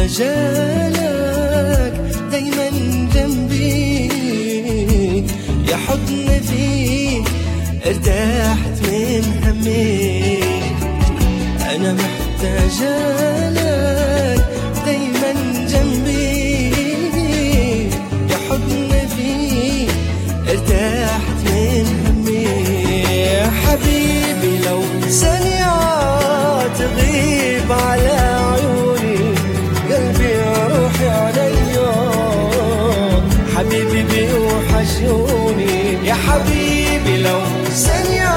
محتاجة لك دايما جنبي يا حضن فيه ارتحت من همي أنا محتاجة لك دايما جنبي يا حضن فيه ارتحت من همي يا حبيبي لو ثانية تغيب على عيوني قلبي يا روحي عليا حبيبي بيوحشوني يا حبيبي لو ثانية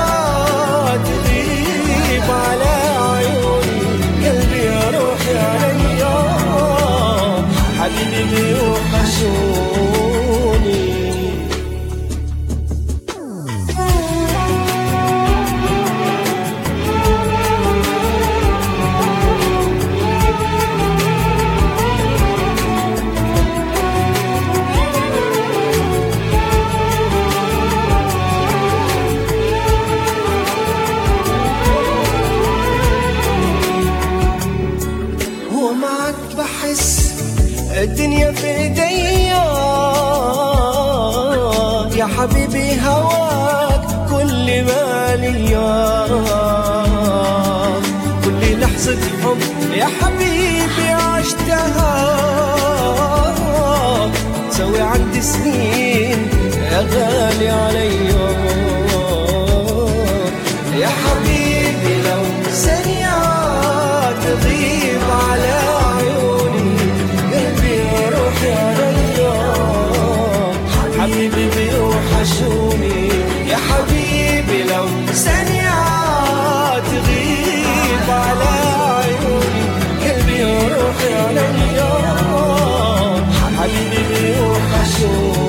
تغيب على عيوني قلبي يا روحي عليا حبيبي بيوحشوني هو معك بحس الدنيا في ايديا يا حبيبي هواك كل ما ليا كل لحظة حب يا حبيبي عشتها تسوي عندي سنين يا غالي عليا يا حبيبي لو ثانية تغيب على عيوني قلبي روحي عليا حبيبي بيوحشوني يا حبيبي لو ثانية تغيب على عيوني قلبي روحي عليا حبيبي بيوحشوني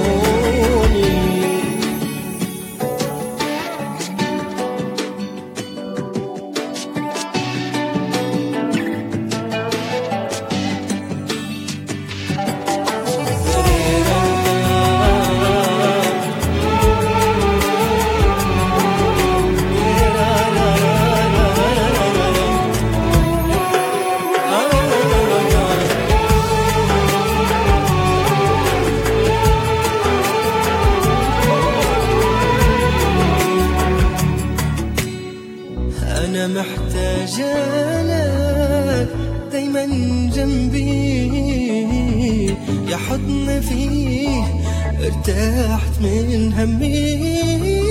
أنا محتاجة لك دايما جنبي يا حضن فيه ارتحت من همي